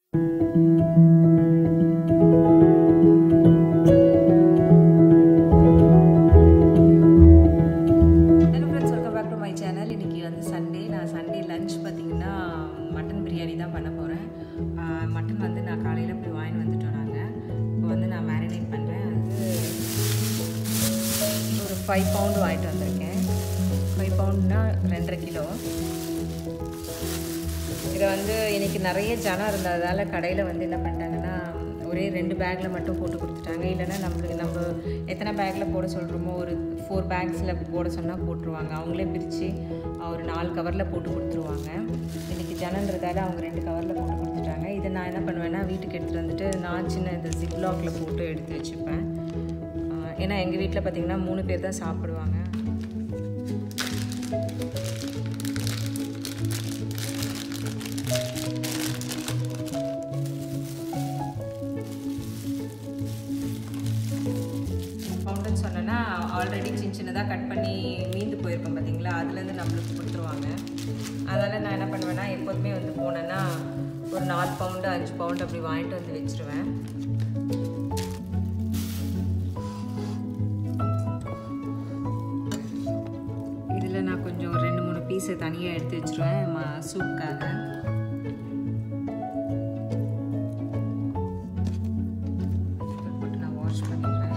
Hello friends welcome back to my channel இன்றைக்கி வந்து Sunday நான் சண்டே லஞ்ச் பார்த்தீங்கன்னா மட்டன் பிரியாணி தான் பண்ண போகிறேன் மட்டன் வந்து நான் காலையில் போய் வாங்கிட்டு வந்துட்டோம் நாங்கள் இப்போ வந்து நான் மேரினேட் பண்ணுறேன் அது ஒரு ஃபைவ் பவுண்டு வாங்கிட்டு வந்திருக்கேன் ஃபைவ் பவுண்ட்னா ரெண்டரை கிலோ இதை வந்து இன்றைக்கி நிறைய ஜனம் இருந்ததால் கடையில் வந்து என்ன பண்ணிட்டாங்கன்னா ஒரே ரெண்டு பேக்கில் மட்டும் போட்டு கொடுத்துட்டாங்க இல்லைன்னா நம்மளுக்கு நம்ம எத்தனை பேக்கில் போட சொல்கிறோமோ ஒரு ஃபோர் பேக்ஸில் போட சொன்னால் போட்டுருவாங்க அவங்களே பிரித்து ஒரு நாலு கவரில் போட்டு கொடுத்துருவாங்க இன்றைக்கி ஜனன்றதால அவங்க ரெண்டு கவரில் போட்டு கொடுத்துட்டாங்க இதை நான் என்ன பண்ணுவேன்னா வீட்டுக்கு எடுத்துகிட்டு வந்துட்டு நான் சின்ன இந்த ஜிப்லாக்ல போட்டு எடுத்து வச்சுப்பேன் ஆஹ் ஏன்னா எங்கள் வீட்டில் பார்த்திங்கன்னா மூணு பேர் தான் சாப்பிடுவாங்க பவுண்டுன்னு சொன்னேன்னா ஆல்ரெடி சின்ன சின்னதாக கட் பண்ணி மீந்து போயிருக்கோம் பார்த்தீங்களா அதுலேருந்து நம்மளுக்கு கொடுத்துருவாங்க அதனால் நான் என்ன பண்ணுவேன்னா எப்போதுமே வந்து போனேன்னா ஒரு நாலு பவுண்டு அஞ்சு பவுண்டு அப்படி வாங்கிட்டு வந்து வச்சுருவேன் இதில் நான் கொஞ்சம் ஒரு ரெண்டு மூணு பீஸை தனியாக எடுத்து வச்சுருவேன் ம சூப்புக்காக போட்டு நான் வாஷ் பண்ணிடுறேன்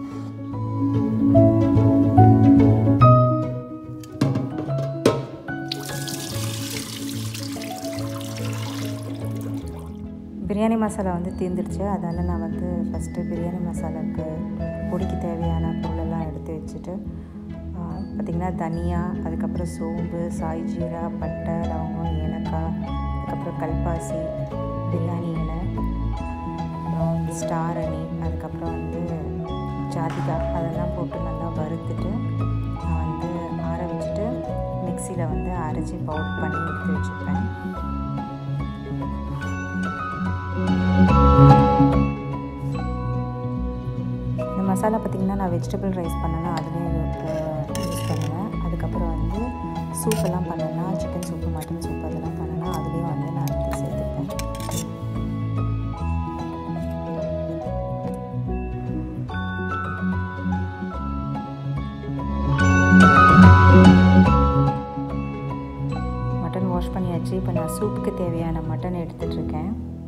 பிரியாணி மசாலா வந்து தீர்ந்துடுச்சு அதனால் நான் வந்து ஃபஸ்ட்டு பிரியாணி மசாலாவுக்கு பொடிக்கு தேவையான பொருளெல்லாம் எடுத்து வச்சுட்டு பார்த்திங்கன்னா தனியா அதுக்கப்புறம் சோம்பு சாய் ஜீரா பட்டை லவங்கம் ஏலக்காய் அதுக்கப்புறம் கல்பாசி பிரியாணி இலை அப்புறம் ஸ்டார் அணி அதுக்கப்புறம் வந்து ஜாதிக்காய் அதெல்லாம் போட்டு நல்லா வறுத்துட்டு நான் வந்து ஆற வச்சுட்டு மிக்சியில் வந்து அரைச்சி பவுடர் பண்ணி எடுத்து வச்சுப்பேன் இந்த மசாலா பார்த்திங்கன்னா நான் வெஜிடபிள் ரைஸ் பண்ணேன்னா அதுலேயும் யூஸ் பண்ணுவேன் அதுக்கப்புறம் வந்து சூப்பெல்லாம் பண்ணேன்னா சிக்கன் சூப்பு மட்டன் சூப் அதெல்லாம் பண்ணேன்னா அதுலேயும் வந்து நான் எடுத்து சேர்த்துப்பேன் மட்டன் வாஷ் பண்ணியாச்சு இப்போ நான் சூப்புக்கு தேவையான மட்டன் எடுத்துகிட்ருக்கேன்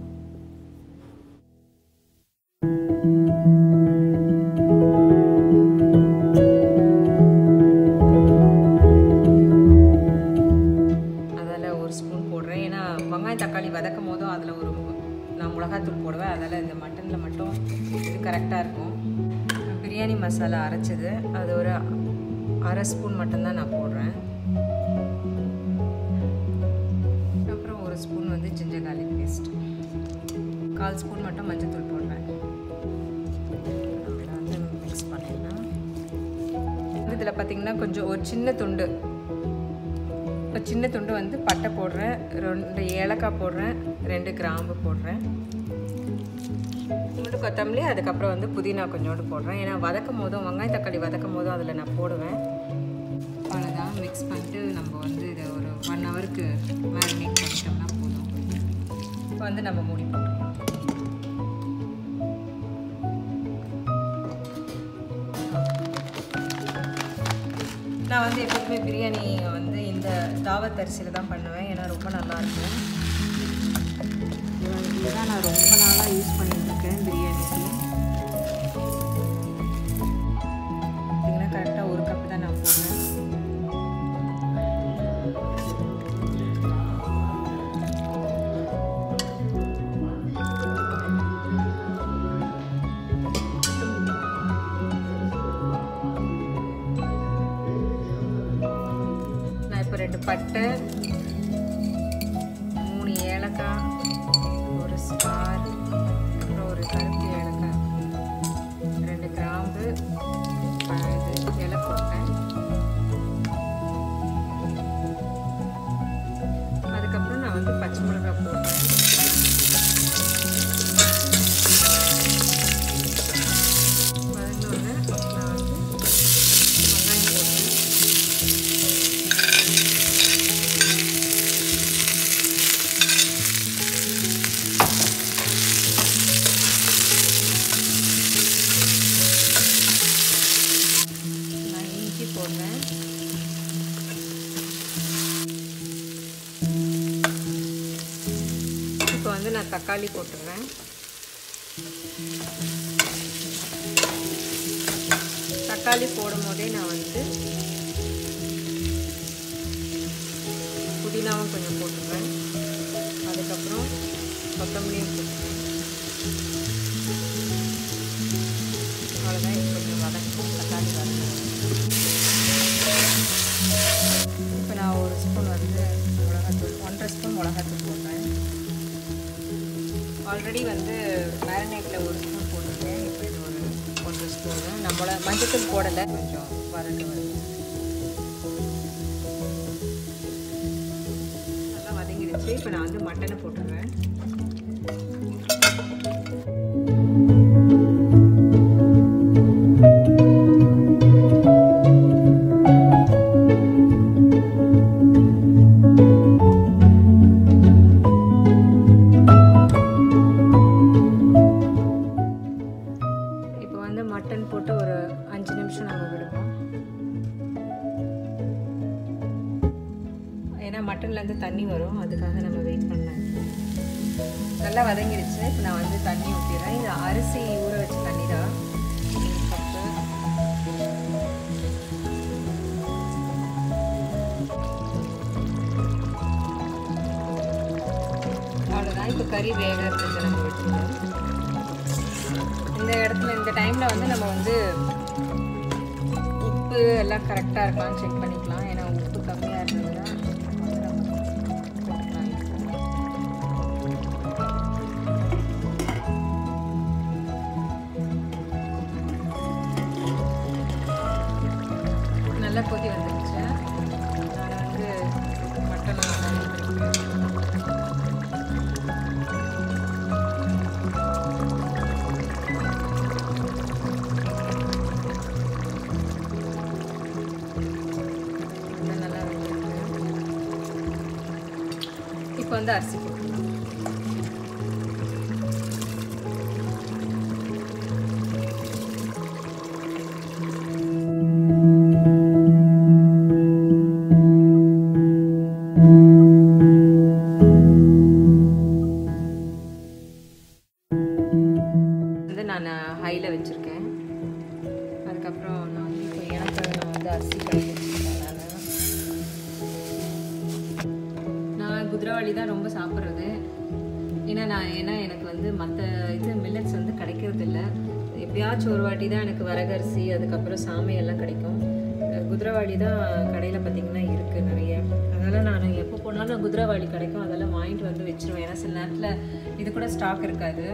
அதில் ஒரு ஸ்பூன் போடுறேன் ஏன்னா வெங்காயம் தக்காளி வதக்கும் போதும் அதில் ஒரு நான் மிளகாத்தூள் போடுவேன் அதில் இந்த மட்டனில் மட்டும் இது கரெக்டாக இருக்கும் பிரியாணி மசாலா அரைச்சது அது ஒரு அரை ஸ்பூன் மட்டும்தான் நான் போடுறேன் அப்புறம் ஒரு ஸ்பூன் வந்து ஜிஞ்சர் garlic பேஸ்ட் கால் ஸ்பூன் மட்டும் மஞ்சள்தூள் போடுறேன் அதில் வந்து மிக்ஸ் பண்ணிடலாம் இதில் பார்த்தீங்கன்னா கொஞ்சம் ஒரு சின்ன துண்டு ஒரு சின்ன துண்டு வந்து பட்டை போடுறேன் ரெண்டு ஏலக்காய் போடுறேன் ரெண்டு கிராம்பு போடுறேன் கொஞ்சோண்டு கொத்தமல்லி அதுக்கப்புறம் வந்து புதினா கொஞ்சோண்டு போடுறேன் ஏன்னா வதக்கும் போதும் வெங்காயம் தக்காளி வதக்கும் போதும் அதில் நான் போடுவேன் அவ்வளோதான் மிக்ஸ் பண்ணிட்டு நம்ம வந்து இதை ஒரு ஒன் ஹவருக்கு மேரினேட் பண்ணிட்டோம்னா போதும் இப்போ வந்து நம்ம மூடி போட்டுருவோம் நான் வந்து எப்போதுமே பிரியாணி வந்து இந்த தாவத் அரிசியில் தான் பண்ணுவேன் ஏன்னா ரொம்ப நல்லாயிருக்கும் இதுதான் நான் ரொம்ப நாளாக யூஸ் பண்ணிட்டுருக்கேன் பிரியாணிக்கு பார்த்தீங்கன்னா கரெக்டாக ஒரு கப் தான் நான் போடுறேன் நான் இப்போ ரெண்டு பட்டை மூணு ஏலக்காய் ஒரு ஸ்டார் அப்புறம் ஒரு கருப்பு ஏலக்காய் ரெண்டு கிராம்பு ப- இது இலை போட்டேன் அதுக்கப்புறம் நான் வந்து பச்சை மிளகாய் போட்டேன் வதங்கினோடனே நான் வந்து வெங்காயம் போட்டேன் வந்து நான் தக்காளி போட்டுடுறேன் தக்காளி போடும் போதே நான் வந்து புதினாவும் கொஞ்சம் போட்டுருவேன் அதுக்கப்புறம் கொத்தமல்லியும் போட்டுருவேன் அவ்வளோதான் இது கொஞ்சம் வதக்கும் தக்காளி வதக்கும் இப்போ நான் ஒரு ஸ்பூன் வந்து மிளகாத்தூள் ஒன்றரை ஸ்பூன் மிளகாத்தூள் போடுறேன் ஆல்ரெடி வந்து மேரினேட்டில் ஒரு ஸ்பூன் போட்டிருக்கேன் இப்போ இது ஒரு ஒன்றரை ஸ்பூனு நம்மள மஞ்சத்தூள் போடலை கொஞ்சம் வதண்டு வருது நல்லா வதங்கிடுச்சு இப்போ நான் வந்து மட்டனை போட்டுருவேன் இப்போ வந்து மட்டன் போட்டு ஒரு அஞ்சு நிமிஷம் நம்ம விடுவோம் ஏன்னா மட்டன்லேருந்து தண்ணி வரும் அதுக்காக நம்ம வெயிட் பண்ணேன் நல்லா வதங்கிடுச்சு இப்போ நான் வந்து தண்ணி ஊற்றிடுறேன் இது அரிசி ஊற வச்ச தண்ணி தான் ஒரு கப்பு அவ்வளோதான் இப்போ கறி வேகிறதுக்கு நம்ம வச்சுக்கலாம் இந்த இடத்துல இந்த டைமில் வந்து நம்ம வந்து உப்பு எல்லாம் கரெக்டாக இருக்கான்னு செக் பண்ணிக்கலாம் ஏன்னா உப்பு கம்மியாக இருந்ததுன்னா வந்து நம்ம போட்டுக்கலாம் நல்லா கொதி வந்துடுச்சு நான் வந்து மட்டனை இன்னும் நல்லா வெந்திருக்கு. இப்போ வந்து அரிசி போட்டுக்கலாம் வந்து நான் ஹையில் வச்சுருக்கேன் அதுக்கப்புறம் நான் வந்து இப்போ எனக்கு நான் வந்து அரிசி கழுவி வச்சுருக்கேன் நான் நான் குதிரவாளி தான் ரொம்ப சாப்பிட்றது ஏன்னா நான் ஏன்னா எனக்கு வந்து மற்ற இது மில்லட்ஸ் வந்து கிடைக்கிறது இல்ல எப்பயாச்சும் ஒரு வாட்டி தான் எனக்கு வரகரிசி அதுக்கப்புறம் சாமை எல்லாம் கிடைக்கும் அஹ் குதிரவாளி தான் கடையில் பார்த்தீங்கன்னா இருக்குது நிறைய அதெல்லாம் நான் எப்போ போனாலும் குதிரவாளி கிடைக்கும் அதெல்லாம் வாங்கிட்டு வந்து வச்சிருவேன் ஏன்னா சில நேரத்தில் இது கூட ஸ்டாக் இருக்காது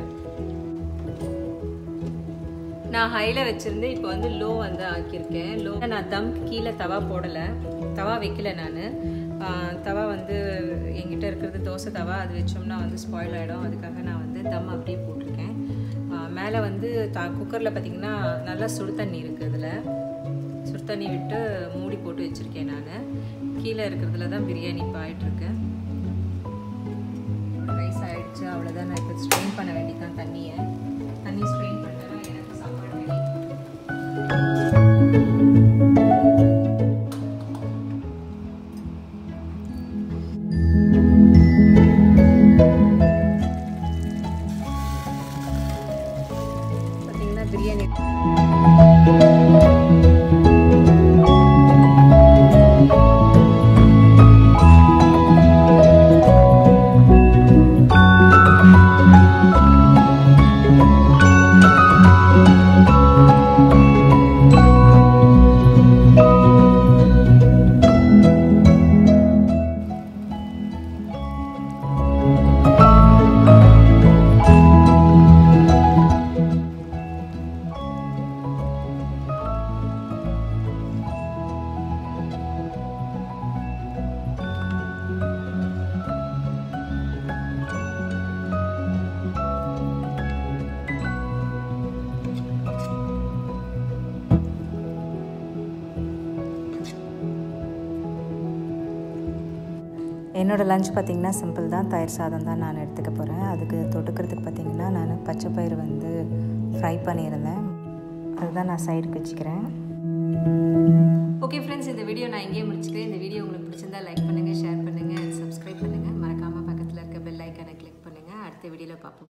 நான் ஹையில் வச்சுருந்து இப்போ வந்து லோ வந்து ஆக்கியிருக்கேன் லோ நான் தம்க்கு கீழே தவா போடலை தவா வைக்கல நான் தவா வந்து என்கிட்ட இருக்கிறது தோசை தவா அது வச்சோம்னா வந்து ஸ்பாயில் ஆகிடும் அதுக்காக நான் வந்து தம் அப்படியே போட்டிருக்கேன் மேலே வந்து த குக்கரில் பார்த்தீங்கன்னா நல்லா சுடு தண்ணி இருக்குது அதில் சுடு தண்ணி விட்டு மூடி போட்டு வச்சுருக்கேன் நான் கீழே இருக்கிறதுல தான் பிரியாணி இப்போ ஆயிட்டிருக்கு ரைஸ் ஆயிடுச்சு அவ்வளோதான் நான் இப்போ ஸ்ட்ரெயின் பண்ண வேண்டியதான் தண்ணியை தண்ணி ஸ்ட்ரெயின் பண்ணேன்னா எனக்கு சாப்பாடு ரெடி பார்த்தீங்கன்னா பிரியாணி என்னோடய லஞ்ச் பார்த்திங்கன்னா சிம்பிள் தான் தயிர் சாதம் தான் நான் எடுத்துக்க போகிறேன் அதுக்கு தொட்டுக்கிறதுக்கு பார்த்திங்கன்னா நான் பச்சை பயிறு வந்து ஃப்ரை பண்ணியிருந்தேன் அதுதான் நான் சைடுக்கு வச்சுக்கிறேன் ஓகே ஃப்ரெண்ட்ஸ் இந்த வீடியோ நான் இங்கேயே முடிச்சுக்கிறேன் இந்த வீடியோ உங்களுக்கு பிடிச்சிருந்தா லைக் பண்ணுங்கள் ஷேர் பண்ணுங்கள்